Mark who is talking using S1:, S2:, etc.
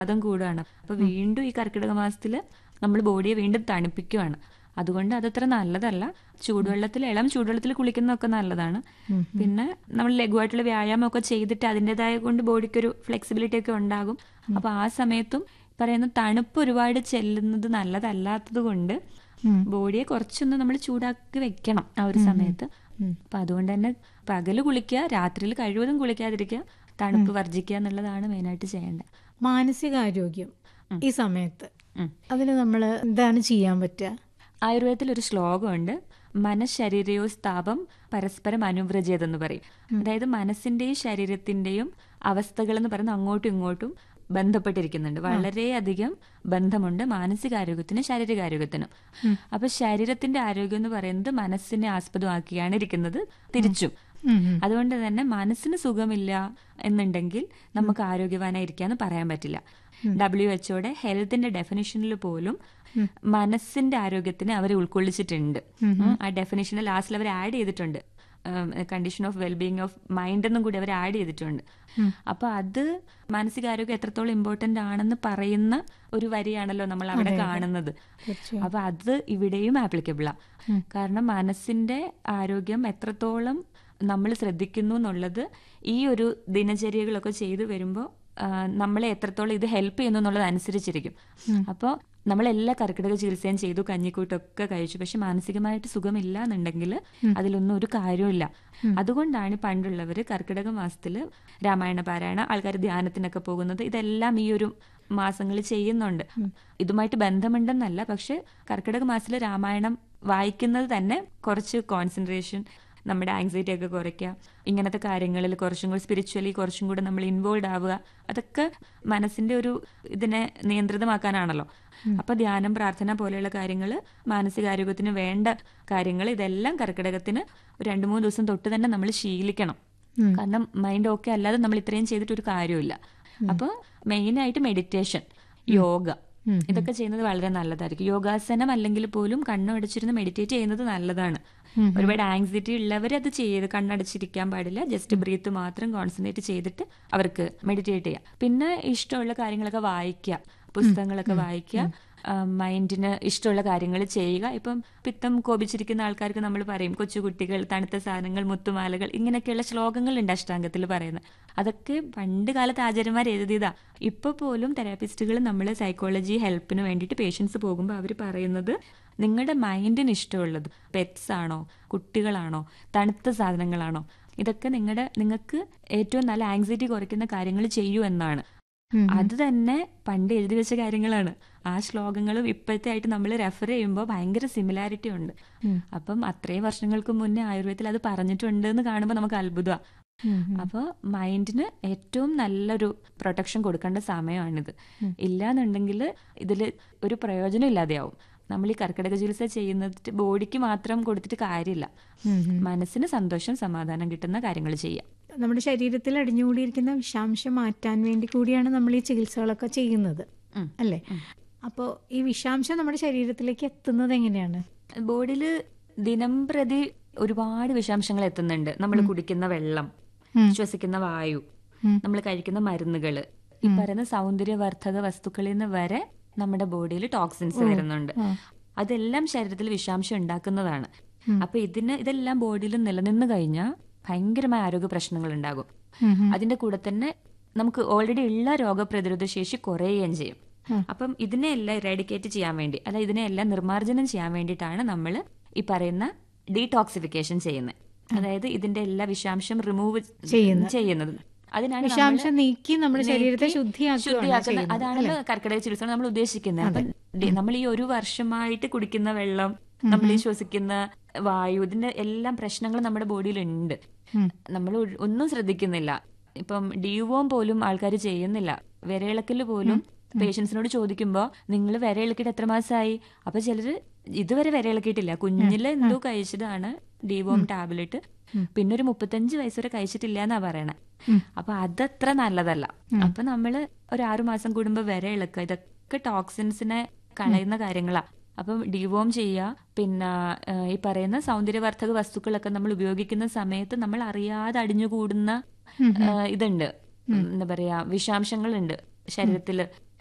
S1: അതും കൂടുകയാണ് അപ്പൊ വീണ്ടും ഈ കർക്കിടക മാസത്തിൽ നമ്മൾ ബോഡിയെ വീണ്ടും തണുപ്പിക്കുകയാണ് അതുകൊണ്ട് അതത്ര നല്ലതല്ല ചൂടുവെള്ളത്തിൽ ഇളം ചൂടുവെള്ളത്തിൽ കുളിക്കുന്നതൊക്കെ നല്ലതാണ് പിന്നെ നമ്മൾ ലഘുവായിട്ടുള്ള വ്യായാമം ഒക്കെ ചെയ്തിട്ട് അതിൻ്റെതായ കൊണ്ട് ബോഡിക്ക് ഒരു ഫ്ലെക്സിബിലിറ്റി ഒക്കെ ഉണ്ടാകും അപ്പൊ ആ സമയത്തും പറയുന്ന തണുപ്പ് ഒരുപാട് ചെല്ലുന്നത് നല്ലതല്ലാത്തത് കൊണ്ട് ബോഡിയെ കുറച്ചൊന്ന് നമ്മൾ ചൂടാക്കി വെക്കണം ആ ഒരു സമയത്ത് അപ്പൊ അതുകൊണ്ട് തന്നെ പകല് കുളിക്കുക രാത്രിയിൽ കഴിവതും കുളിക്കാതിരിക്കുക തണുപ്പ് വർജിക്കുക എന്നുള്ളതാണ് മെയിനായിട്ട് ചെയ്യേണ്ടത്
S2: മാനസികാരോഗ്യം ഈ സമയത്ത്
S1: ഉം.
S2: അതിന് നമ്മൾ എന്താണ് ചെയ്യാൻ പറ്റുക
S1: ആയുർവേദത്തിൽ ഒരു ശ്ലോകമുണ്ട് മനഃശരീരയോ സ്ഥാപം പരസ്പരം അനുവ്രജേതെന്ന് പറയും അതായത് മനസ്സിന്റെയും ശരീരത്തിന്റെയും അവസ്ഥകൾ എന്ന് പറയുന്നത് അങ്ങോട്ടും ഇങ്ങോട്ടും ബന്ധപ്പെട്ടിരിക്കുന്നുണ്ട് വളരെയധികം ബന്ധമുണ്ട് മാനസികാരോഗ്യത്തിനും ശാരീരികാരോഗ്യത്തിനും അപ്പൊ ശരീരത്തിന്റെ ആരോഗ്യം എന്ന് പറയുന്നത് മനസ്സിനെ ആസ്പദമാക്കിയാണ് ഇരിക്കുന്നത് തിരിച്ചും അതുകൊണ്ട് തന്നെ മനസ്സിന് സുഖമില്ല എന്നുണ്ടെങ്കിൽ നമുക്ക് ആരോഗ്യവാനായിരിക്കാന്ന് പറയാൻ പറ്റില്ല ഡബ്ല്യു എച്ച്ഒയുടെ ഹെൽത്തിന്റെ ഡെഫിനിഷനിൽ പോലും മനസ്സിന്റെ ആരോഗ്യത്തിനെ അവർ ഉൾക്കൊള്ളിച്ചിട്ടുണ്ട് ഉം. ആ ഡെഫിനിഷനിൽ ലാസ്റ്റിൽ അവർ ആഡ് ചെയ്തിട്ടുണ്ട് condition of wellbeing of mind എന്നും കൂടി അവർ ആഡ് ചെയ്തിട്ടുണ്ട് അപ്പൊ അത് മാനസികാരോഗ്യം എത്രത്തോളം ഇമ്പോർട്ടന്റ് ആണെന്ന് പറയുന്ന ഒരു വരിയാണല്ലോ നമ്മൾ അവിടെ കാണുന്നത്
S2: തീർച്ചയായും.
S1: അപ്പൊ അത് ഇവിടെയും ആപ്ലിക്കബിളാ കാരണം മനസ്സിന്റെ ആരോഗ്യം എത്രത്തോളം നമ്മൾ ശ്രദ്ധിക്കുന്നു എന്നുള്ളത് ഈ ഒരു ദിനചര്യകളൊക്കെ ചെയ്തു വരുമ്പോൾ നമ്മളെ എത്രത്തോളം ഇത് ഹെൽപ്പ് ചെയ്യുന്നു എന്നുള്ളത് അനുസരിച്ചിരിക്കും അപ്പോൾ നമ്മളെല്ലാ കർക്കിടക ചികിത്സയും ചെയ്തു കഞ്ഞിക്കൂട്ടൊക്കെ കഴിച്ചു പക്ഷെ മാനസികമായിട്ട് സുഖമില്ല എന്നുണ്ടെങ്കിൽ അതിലൊന്നും ഒരു കാര്യമില്ല അതുകൊണ്ടാണ് പണ്ടുള്ളവര് കർക്കിടക മാസത്തില് രാമായണ പാരായണ ആൾക്കാർ ധ്യാനത്തിനൊക്കെ പോകുന്നത് ഇതെല്ലാം ഈ ഒരു മാസങ്ങളിൽ ചെയ്യുന്നുണ്ട് ഇതുമായിട്ട് ബന്ധമുണ്ടെന്നല്ല പക്ഷെ കർക്കിടക മാസത്തിൽ രാമായണം വായിക്കുന്നത് തന്നെ കുറച്ച് കോൺസെൻട്രേഷൻ നമ്മുടെ ആങ്സൈറ്റി ഒക്കെ കുറയ്ക്കുക ഇങ്ങനത്തെ കാര്യങ്ങളിൽ കുറച്ചും കൂടി സ്പിരിച്വലി കുറച്ചും കൂടി നമ്മൾ ഇൻവോൾവ് ആവുക അതൊക്കെ മനസ്സിന്റെ ഒരു ഇതിനെ നിയന്ത്രിതമാക്കാനാണല്ലോ അപ്പൊ ധ്യാനം പ്രാർത്ഥന പോലെയുള്ള കാര്യങ്ങൾ മാനസികാരോഗ്യത്തിന് വേണ്ട കാര്യങ്ങൾ ഇതെല്ലാം കർക്കിടകത്തിന് ഒരു രണ്ടു മൂന്ന് ദിവസം തൊട്ട് തന്നെ നമ്മൾ ശീലിക്കണം കാരണം മൈൻഡ് ഓക്കെ അല്ലാതെ നമ്മൾ ഇത്രയും ചെയ്തിട്ട് ഒരു കാര്യമില്ല അപ്പൊ മെയിൻ ആയിട്ട് മെഡിറ്റേഷൻ യോഗ ഇതൊക്കെ ചെയ്യുന്നത് വളരെ നല്ലതായിരിക്കും യോഗാസനം അല്ലെങ്കിൽ പോലും കണ്ണടച്ചിരുന്ന് മെഡിറ്റേറ്റ് ചെയ്യുന്നത് നല്ലതാണ് ഒരുപാട് ആങ്സൈറ്റി ഉള്ളവർ അത് ചെയ്ത് കണ്ണടച്ചിരിക്കാൻ പാടില്ല ജസ്റ്റ് ബ്രീത്ത് മാത്രം കോൺസെൻട്രേറ്റ് ചെയ്തിട്ട് അവർക്ക് മെഡിറ്റേറ്റ് ചെയ്യാം പിന്നെ ഇഷ്ടമുള്ള കാര്യങ്ങളൊക്കെ വായിക്കുക പുസ്തകങ്ങളൊക്കെ വായിക്കുക മൈൻഡിന് ഇഷ്ടമുള്ള കാര്യങ്ങൾ ചെയ്യുക ഇപ്പം പിത്തം കോപിച്ചിരിക്കുന്ന ആൾക്കാർക്ക് നമ്മൾ പറയും കൊച്ചുകുട്ടികൾ തണുത്ത സാധനങ്ങൾ മുത്തുമാലകൾ ഇങ്ങനെയൊക്കെയുള്ള ശ്ലോകങ്ങളുണ്ട് അഷ്ടാംഗത്തിൽ പറയുന്നത് അതൊക്കെ പണ്ട് കാലത്ത് ആചാര്യന്മാർ എഴുതിയതാ ഇപ്പൊ പോലും തെറാപ്പിസ്റ്റുകൾ നമ്മൾ സൈക്കോളജി ഹെൽപ്പിന് വേണ്ടിയിട്ട് പേഷ്യൻസ് പോകുമ്പോൾ അവർ പറയുന്നത് നിങ്ങളുടെ മൈൻഡിന് ഇഷ്ടമുള്ളത് പെറ്റ്സ് ആണോ കുട്ടികളാണോ തണുത്ത സാധനങ്ങളാണോ ഇതൊക്കെ നിങ്ങളുടെ നിങ്ങൾക്ക് ഏറ്റവും നല്ല ആങ്സൈറ്റി കുറയ്ക്കുന്ന കാര്യങ്ങൾ ചെയ്യൂ എന്നാണ് അത് തന്നെ പണ്ട് എഴുതി വെച്ച കാര്യങ്ങളാണ് ആ ശ്ലോകങ്ങളും ഇപ്പോഴത്തെ ആയിട്ട് നമ്മൾ റെഫർ ചെയ്യുമ്പോൾ ഭയങ്കര സിമിലാരിറ്റി ഉണ്ട് അപ്പം അത്രയും വർഷങ്ങൾക്ക് മുന്നേ ആയുർവേദത്തിൽ അത് പറഞ്ഞിട്ടുണ്ട് എന്ന് കാണുമ്പോൾ നമുക്ക് അത്ഭുതമാണ് അപ്പോൾ മൈൻഡിന് ഏറ്റവും നല്ലൊരു പ്രൊട്ടക്ഷൻ കൊടുക്കേണ്ട സമയമാണിത് ഇല്ലാന്നുണ്ടെങ്കിൽ ഇതിൽ ഒരു പ്രയോജനം ഇല്ലാതെയാവും നമ്മൾ ഈ കർക്കിടക ചികിത്സ ചെയ്യുന്നത് ബോഡിക്ക് മാത്രം കൊടുത്തിട്ട് കാര്യമില്ല മനസ്സിന് സന്തോഷം സമാധാനം കിട്ടുന്ന കാര്യങ്ങൾ ചെയ്യാം
S2: നമ്മുടെ ശരീരത്തിൽ അടിഞ്ഞുകൂടിയിരിക്കുന്ന വിഷാംശം മാറ്റാൻ വേണ്ടി കൂടിയാണ് നമ്മൾ ഈ ചികിത്സകളൊക്കെ ചെയ്യുന്നത്
S1: ഉം.
S2: അല്ലേ അപ്പോൾ ഈ വിഷാംശം നമ്മുടെ ശരീരത്തിലേക്ക് എത്തുന്നത് എങ്ങനെയാണ്
S1: ബോഡിയിൽ ദിനം പ്രതി ഒരുപാട് വിഷാംശങ്ങൾ എത്തുന്നുണ്ട് നമ്മൾ കുടിക്കുന്ന വെള്ളം ശ്വസിക്കുന്ന വായു നമ്മൾ കഴിക്കുന്ന മരുന്നുകള് ഈ പറയുന്ന സൗന്ദര്യവർദ്ധക വസ്തുക്കളിൽ നിന്ന് വരെ നമ്മുടെ ബോഡിയിൽ ടോക്സിൻസ് വരുന്നുണ്ട് അതെല്ലാം ശരീരത്തിൽ വിഷാംശം ഉണ്ടാക്കുന്നതാണ് അപ്പൊ ഇതിന് ഇതെല്ലാം ബോഡിയിൽ നിലനിന്ന് കഴിഞ്ഞാൽ ഭയങ്കരമായ ആരോഗ്യ പ്രശ്നങ്ങൾ ഉണ്ടാകും അതിന്റെ കൂടെ തന്നെ നമുക്ക് ഓൾറെഡി ഉള്ള രോഗപ്രതിരോധ ശേഷി കുറയുകയും ചെയ്യും അപ്പം ഇതിനെല്ലാം ഇറാഡിക്കേറ്റ് ചെയ്യാൻ വേണ്ടി അല്ല ഇതിനെല്ലാം നിർമ്മാർജ്ജനം ചെയ്യാൻ വേണ്ടിയിട്ടാണ് നമ്മൾ ഈ പറയുന്ന ഡീടോക്സിഫിക്കേഷൻ ചെയ്യുന്നത് അതായത് ഇതിന്റെ എല്ലാ വിഷാംശം റിമൂവ് ചെയ്യുന്നത് അതിനാണ് നമ്മള്
S2: വിഷാംശം നീക്കി നമ്മുടെ ശരീരത്തെ
S1: നീക്കി
S2: ശുദ്ധിയാക്കുകയാണ്
S1: ശുദ്ധിയാക്കുന്ന
S2: ചെയ്യുന്നത്,
S1: അതാണല്ലോ കർക്കിടക ചികിത്സ നമ്മൾ ഉദ്ദേശിക്കുന്നത് അപ്പൊ ഡി- നമ്മൾ ഈ ഒരു വർഷമായിട്ട് കുടിക്കുന്ന വെള്ളം നമ്മൾ ഈ ശ്വസിക്കുന്ന വായു ഇതിന്റെ എല്ലാം പ്രശ്നങ്ങൾ നമ്മുടെ ബോഡിയിൽ ഉണ്ട് നമ്മൾ ഒ- ഒന്നും ശ്രദ്ധിക്കുന്നില്ല ഇപ്പം ഡിയുവോം പോലും ആൾക്കാർ ചെയ്യുന്നില്ല വിരയിളക്കല് പോലും പേഷ്യൻസിനോട് ചോദിക്കുമ്പോ നിങ്ങൾ വിരയിളക്കിയിട്ട് എത്ര മാസമായി അപ്പൊ ചിലര് ഇതുവരെ വിരയിളക്കിയിട്ടില്ല കുഞ്ഞില് എന്തോ കഴിച്ചതാണ് ഡിവോം ടാബ്ലറ്റ് പിന്നെ ഒരു മുപ്പത്തഞ്ച് വയസ്സ് വരെ കഴിച്ചിട്ടില്ല എന്നാ പറയണേ അപ്പൊ അതത്ര നല്ലതല്ല അപ്പൊ നമ്മള് ഒരു ആറു മാസം കൂടുമ്പോ വിര ഇളക്കുക ഇതൊക്കെ ടോക്സിൻസിനെ കളയുന്ന കാര്യങ്ങളാ അപ്പം ഡിവോം ചെയ്യുക പിന്നെ ഏഹ്, ഈ പറയുന്ന സൗന്ദര്യവർദ്ധക വസ്തുക്കളൊക്കെ നമ്മൾ ഉപയോഗിക്കുന്ന സമയത്ത് നമ്മൾ അറിയാതെ അടിഞ്ഞുകൂടുന്ന ഏഹ്, ഇതുണ്ട് എന്താ പറയാ വിഷാംശങ്ങളുണ്ട് ശരീരത്തില്